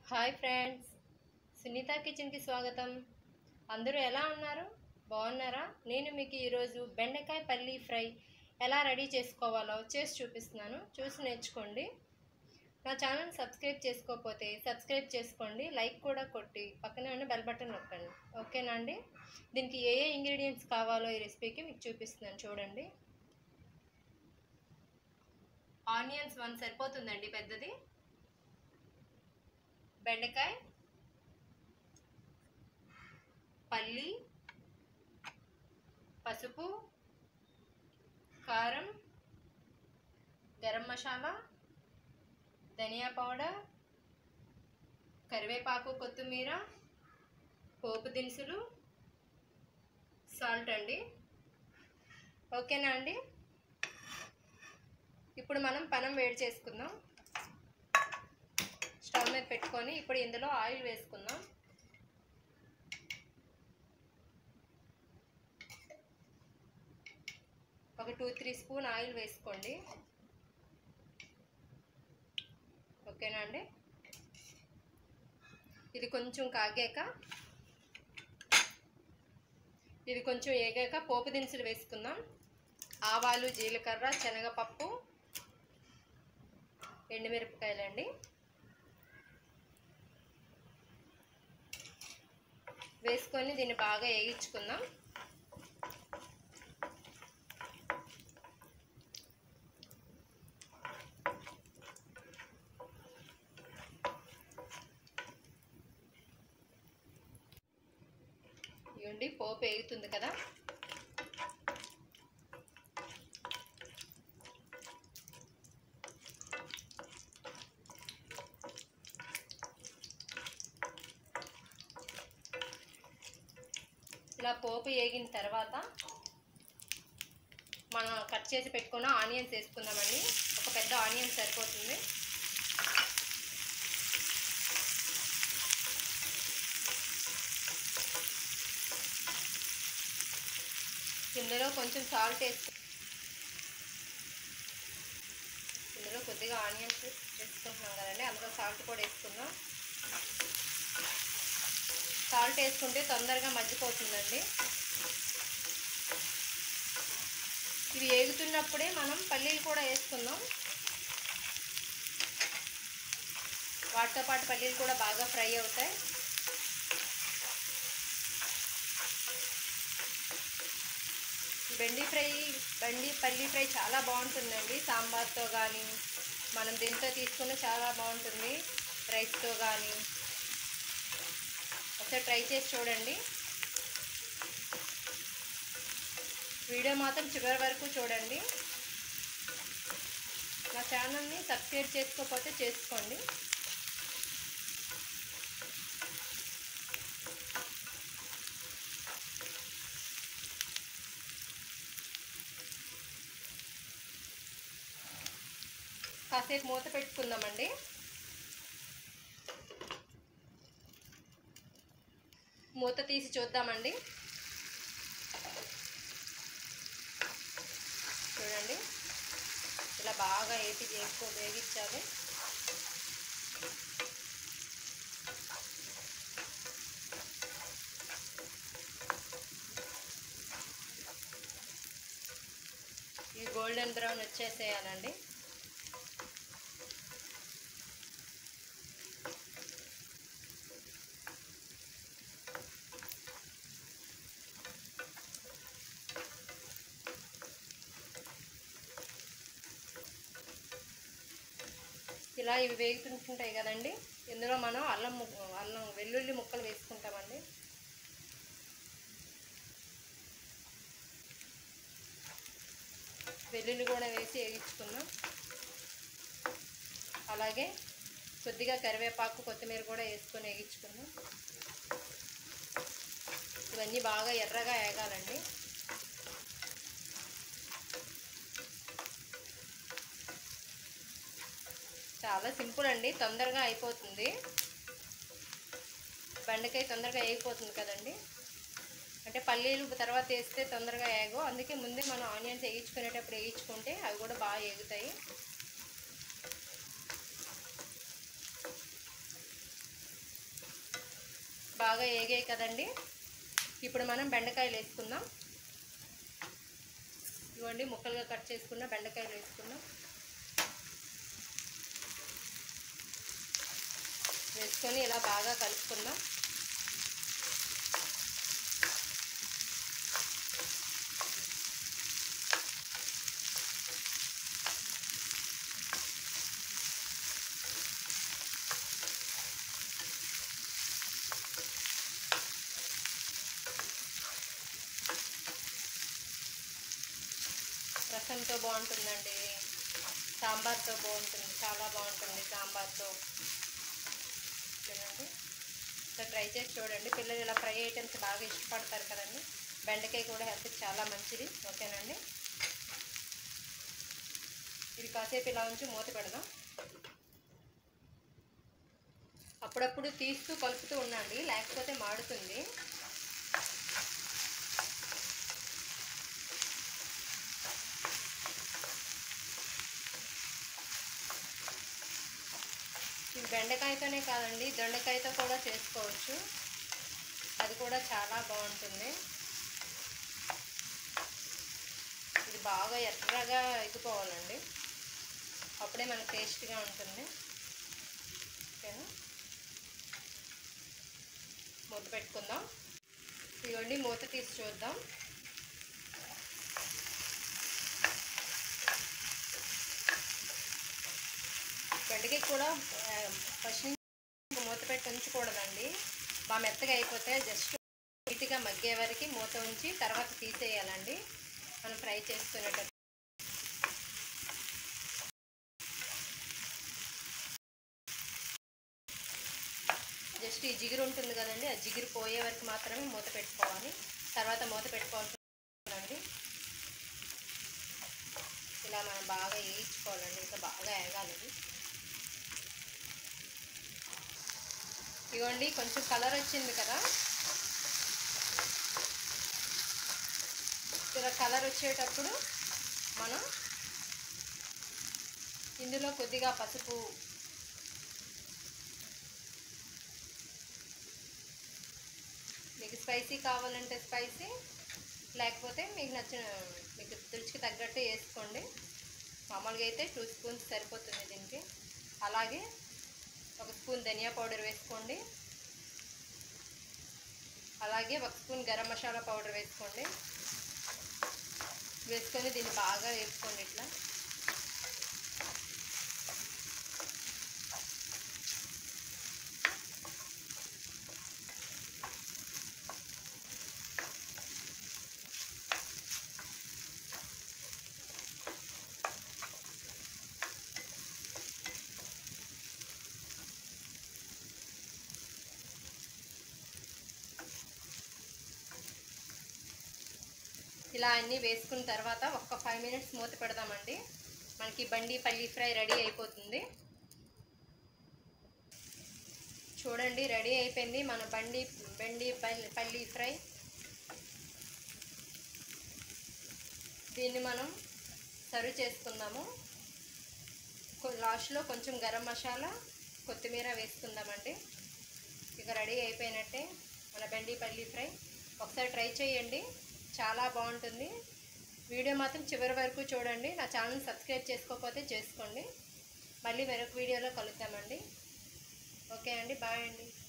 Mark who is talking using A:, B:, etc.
A: hi friends Sunitha కిచెన్కి స్వాగతం అందరూ ఎలా ఉన్నారు బాగున్నారా నేను మీకు ఈరోజు బెండకాయ పల్లి ఫ్రై ఎలా రెడీ చేసుకోవాలో చేసి చూపిస్తున్నాను చూసి నేర్చుకోండి నా ఛానల్ సబ్స్క్రైబ్ చేసుకోకపోతే సబ్స్క్రైబ్ చేసుకోండి లైక్ కూడా కొట్టి పక్కనే ఉన్న బెల్ బటన్ నొక్కండి ఓకేనా అండి దీనికి ఏ ఏ ఇంగ్రీడియంట్స్ కావాలో ఈ రెసిపీకి మీకు చూపిస్తున్నాను చూడండి ఆనియన్స్ వన్ సరిపోతుందండి పెద్దది బెండకాయ పల్లి పసుపు కారం గరం మసాలా ధనియా పౌడర్ కరివేపాకు కొత్తిమీర పోపు దినుసులు సాల్ట్ అండి ఓకేనా అండి ఇప్పుడు మనం పనం వేడి చేసుకుందాం స్టవ్ మీద పెట్టుకొని ఇప్పుడు ఇందులో ఆయిల్ వేసుకుందాం ఒక టూ త్రీ స్పూన్ ఆయిల్ వేసుకోండి ఓకేనా అండి ఇది కొంచెం కాగాక ఇది కొంచెం ఏగాక పోపు దినుసులు వేసుకుందాం ఆవాలు జీలకర్ర శనగపప్పు ఎండుమిరపకాయలండి వేసుకొని దీన్ని బాగా వేయించుకుందాం ఇవ్వండి పోపు వేగుతుంది కదా ఇలా పోపు వేగిన తర్వాత మనం కట్ చేసి పెట్టుకున్న ఆనియన్స్ వేసుకుందామండి ఒక పెద్ద ఆనియన్ సరిపోతుంది ఇందులో కొంచెం సాల్ట్ వేసుకు ఇందులో కొద్దిగా ఆనియన్స్ వేసుకుంటున్నాం కదండి అందులో సాల్ట్ కూడా వేసుకుందాం సాల్ట్ వేసుకుంటే తొందరగా మగ్గిపోతుందండి ఇవి వేగుతున్నప్పుడే మనం పల్లీలు కూడా వేసుకుందాం వాటితో పాటు పల్లీలు కూడా బాగా ఫ్రై అవుతాయి బెండి ఫ్రై బండి పల్లి ఫ్రై చాలా బాగుంటుందండి సాంబార్తో కానీ మనం దీంతో తీసుకున్న చాలా బాగుంటుంది రైస్తో కానీ ఒకసారి ట్రై చేసి చూడండి వీడియో మాత్రం చివరి వరకు చూడండి నా ఛానల్ని సబ్స్క్రైబ్ చేసుకోకపోతే చేసుకోండి కాసేపు మూత పెట్టుకుందామండి మూత తీసి చూద్దామండి చూడండి ఇలా బాగా ఏపి చేసుకో వేగించాలి ఈ గోల్డెన్ బ్రౌన్ వచ్చేసేయాలండి ఇలా ఇవి వేగుతుంటుంటాయి కదండి ఇందులో మనం అల్లం అల్లం వెల్లుల్లి ముక్కలు వేసుకుంటామండి వెల్లుల్లి కూడా వేసి వేగించుకుందాం అలాగే కొద్దిగా కరివేపాకు కొత్తిమీర కూడా వేసుకొని వేగించుకుందాం ఇవన్నీ బాగా ఎర్రగా వేగాలండి చాలా సింపుల్ అండి తొందరగా అయిపోతుంది బెండకాయ తొందరగా వేగిపోతుంది కదండి అంటే పల్లీలు తర్వాత వేస్తే తొందరగా వేగవు అందుకే ముందే మనం ఆనియన్స్ వేయించుకునేటప్పుడు వేయించుకుంటే అవి కూడా బాగా వేగుతాయి బాగా ఏగాయి కదండి ఇప్పుడు మనం బెండకాయలు వేసుకుందాం ఇవ్వండి ముక్కలుగా కట్ చేసుకున్న బెండకాయలు వేసుకుందాం వేసుకొని ఇలా బాగా కలుపుకుందాం రసంతో బాగుంటుందండి సాంబార్తో బాగుంటుంది చాలా బాగుంటుంది సాంబార్తో చూడండి సో ట్రై చేసి చూడండి పిల్లలు ఇలా ఫ్రై ఐటమ్స్ బాగా ఇష్టపడతారు కదండి బెండకాయ కూడా హెల్త్కి చాలా మంచిది ఓకేనండి ఇది కాసేపు ఇలా ఉంచి మూత పెడదాం అప్పుడప్పుడు తీస్తూ కలుపుతూ ఉండండి లేకపోతే మాడుతుంది ఇది బెండకాయతోనే కాదండి దొండకాయతో కూడా చేసుకోవచ్చు అది కూడా చాలా బాగుంటుంది ఇది బాగా ఎర్రగా ఎగ్గిపోవాలండి అప్పుడే మనకు టేస్ట్గా ఉంటుంది ఓకేనా మూత పెట్టుకుందాం ఇదిగోండి మూత తీసి చూద్దాం బెండకాయ కూడా ఫస్ట్ నుంచి మూత పెట్టి ఉంచకూడదండి బాగా మెత్తగా అయిపోతే జస్ట్ నీట్గా మగ్గే వరకు మూత ఉంచి తర్వాత తీసేయాలండి మనం ఫ్రై చేసుకునేటప్పుడు జస్ట్ ఈ జిగురు ఉంటుంది కదండి ఆ జిగురు పోయే వరకు మాత్రమే మూత పెట్టుకోవాలి తర్వాత మూత పెట్టుకోవాల్సి ఉంటుందండి ఇలా మనం బాగా వేయించుకోవాలండి ఇంకా బాగా వేగాలి ఇది ఇదిగోండి కొంచెం కలర్ వచ్చింది కదా ఇలా కలర్ వచ్చేటప్పుడు మనం ఇందులో కొద్దిగా పసుపు మీకు స్పైసీ కావాలంటే స్పైసీ లేకపోతే మీకు నచ్చిన మీకు రుచికి తగ్గట్టు వేసుకోండి మామూలుగా అయితే టూ స్పూన్స్ సరిపోతుంది దీనికి అలాగే ఒక స్పూన్ ధనియా పౌడర్ వేసుకోండి అలాగే ఒక స్పూన్ గరం మసాలా పౌడర్ వేసుకోండి వేసుకొని దీన్ని బాగా వేసుకోండి ఇట్లా ఇలా అన్నీ వేసుకున్న తర్వాత ఒక్క ఫైవ్ మినిట్స్ మూత పెడదామండి మనకి బండి పల్లి ఫ్రై రెడీ అయిపోతుంది చూడండి రెడీ అయిపోయింది మన బండి బండి పల్లి పల్లి ఫ్రై దీన్ని మనం సర్వ్ చేసుకుందాము కొ- లాస్ట్లో కొంచెం గరం మసాలా కొత్తిమీర వేసుకుందామండి ఇక రెడీ అయిపోయినట్టే మన బెండి పల్లి ఫ్రై ఒకసారి ట్రై చేయండి చాలా బాగుంటుంది వీడియో మాత్రం చివరి వరకు చూడండి నా ఛానల్ సబ్స్క్రైబ్ చేసుకోకపోతే చేసుకోండి మళ్ళీ మరొక వీడియోలో కలుద్దామండి ఓకే అండి బాయ్ అండి